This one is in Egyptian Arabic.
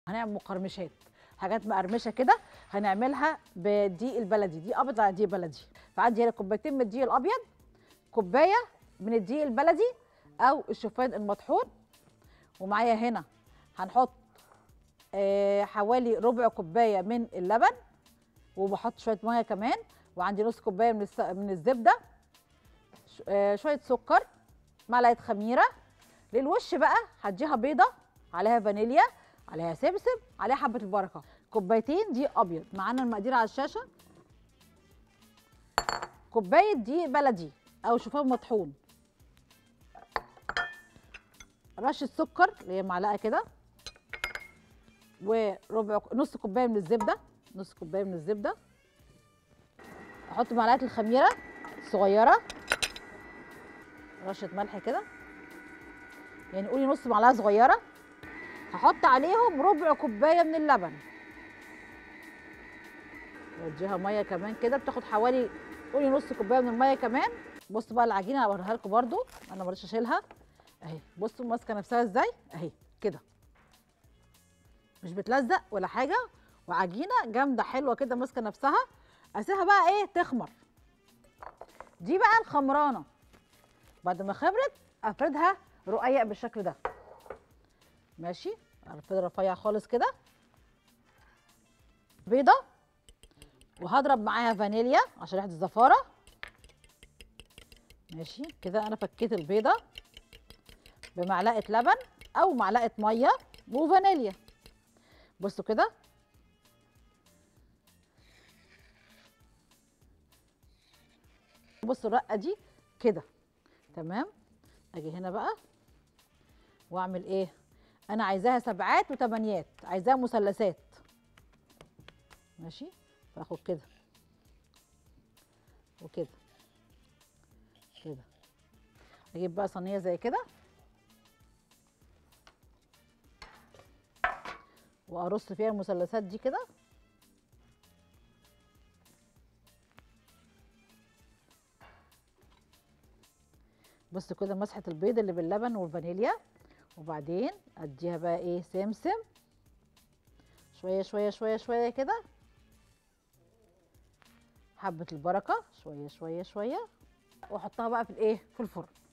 هنعمل مقرمشات حاجات مقرمشه كده هنعملها بالدقيق البلدي دي ابيض على دقيق بلدي فعندي هنا كوبايتين من الدقيق الابيض كوبايه من الدقيق البلدي او الشوفان المطحون ومعايا هنا هنحط آه حوالي ربع كوبايه من اللبن وبحط شويه ميه كمان وعندي نص كوبايه من الس- من الزبده ش- آه شويه سكر معلقه خميره للوش بقى هديها بيضه عليها فانيليا عليها سمسم عليها حبه البركه كوبايتين دقيق ابيض معانا المقادير على الشاشه كوبايه دقيق بلدي او شوفان مطحون رشه سكر اللي هي معلقه كده وربع نص كوبايه من الزبده نص كوبايه من الزبده احط معلقه الخميره صغيره رشه ملح كده يعني قولي نص معلقه صغيره هحط عليهم ربع كوبايه من اللبن واديها ميه كمان كده بتاخد حوالي قولي نص كوبايه من الميه كمان بصوا بقى العجينه هوريها لكم برده انا ما رضيتش اشيلها اهي بصوا ماسكه نفسها ازاي اهي كده مش بتلزق ولا حاجه وعجينه جامده حلوه كده ماسكه نفسها اسيبها بقى ايه تخمر دي بقى الخمرانه بعد ما خمرت افردها رقيق بالشكل ده ماشي افردها رفيع خالص كده بيضه وهضرب معاها فانيليا عشان ريحه الزفاره ماشي كده انا فكيت البيضه بمعلقه لبن او معلقه ميه وفانيليا بصوا كده بصوا الرقه دي كده تمام اجي هنا بقى واعمل ايه انا عايزاها سبعات وتمانيات عايزاها مثلثات ماشي فاخد كده وكده كده اجيب بقى صينيه زي كده وارص فيها المثلثات دي كده بص كده مسحه البيض اللي باللبن والفانيليا وبعدين اديها بقى ايه سمسم شويه شويه شويه شويه كده حبه البركه شويه شويه شويه واحطها بقى في الايه في الفرن